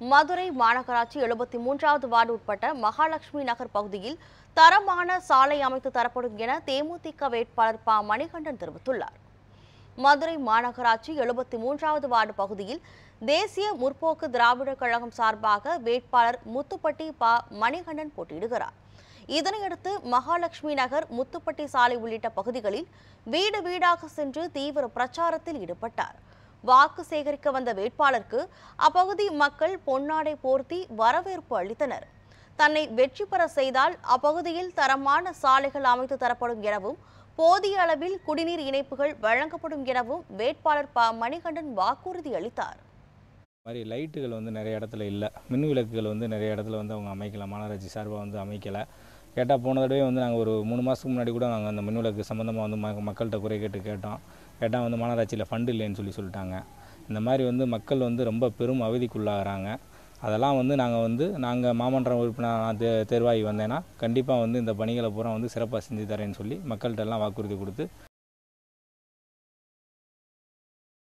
மதுரை மாநகராட்சி எழுபத்தி மூன்றாவது வார்டு உட்பட்ட மகாலட்சுமி நகர் பகுதியில் தரமான சாலை அமைத்து தரப்படும் என தேமுதிக வேட்பாளர் ப மணிகண்டன் தெரிவித்துள்ளார் மதுரை மாநகராட்சி எழுபத்தி மூன்றாவது வார்டு பகுதியில் தேசிய முற்போக்கு திராவிடர் கழகம் சார்பாக வேட்பாளர் முத்துப்பட்டி ப மணிகண்டன் போட்டியிடுகிறார் இதனையடுத்து மகாலட்சுமி நகர் முத்துப்பட்டி சாலை உள்ளிட்ட பகுதிகளில் வீடு வீடாக சென்று தீவிர பிரச்சாரத்தில் ஈடுபட்டார் வாக்கு சேகரிக்க வந்த வேட்பாளருக்கு அப்பகுதி மக்கள் பொன்னாடை போர்த்தி வரவேற்பு அளித்தனர் தன்னை வெற்றி பெற செய்தால் அப்பகுதியில் தரமான சாலைகள் அமைத்து தரப்படும் எனவும் போதிய அளவில் குடிநீர் இணைப்புகள் வழங்கப்படும் எனவும் வேட்பாளர் ப மணிகண்டன் வாக்குறுதி அளித்தார் மாதிரி லைட்டுகள் வந்து நிறைய இடத்துல இல்லை மின் விளக்குகள் வந்து நிறைய இடத்துல வந்து அவங்க அமைக்கல மாநகராட்சி சார்பாக வந்து அமைக்கலை கேட்டால் போன தடவை வந்து நாங்கள் ஒரு மூணு மாதத்துக்கு முன்னாடி கூட நாங்கள் அந்த மின் விளக்கு சம்மந்தமாக வந்து ம மக்கள்கிட்ட குறை கேட்டு கேட்டோம் கேட்டால் வந்து மாநகராட்சியில் ஃபண்டு இல்லைன்னு சொல்லி சொல்லிட்டாங்க இந்த மாதிரி வந்து மக்கள் வந்து ரொம்ப பெரும் அவதிக்குள்ளாகிறாங்க அதெல்லாம் வந்து நாங்கள் வந்து நாங்கள் மாமன்ற உறுப்பினர் நான் தே தேர்வாகி வந்தேன்னா கண்டிப்பாக வந்து இந்த பணிகளை பூரா வந்து சிறப்பாக செஞ்சு தரேன்னு சொல்லி மக்கள்கிட்ட எல்லாம் வாக்குறுதி கொடுத்து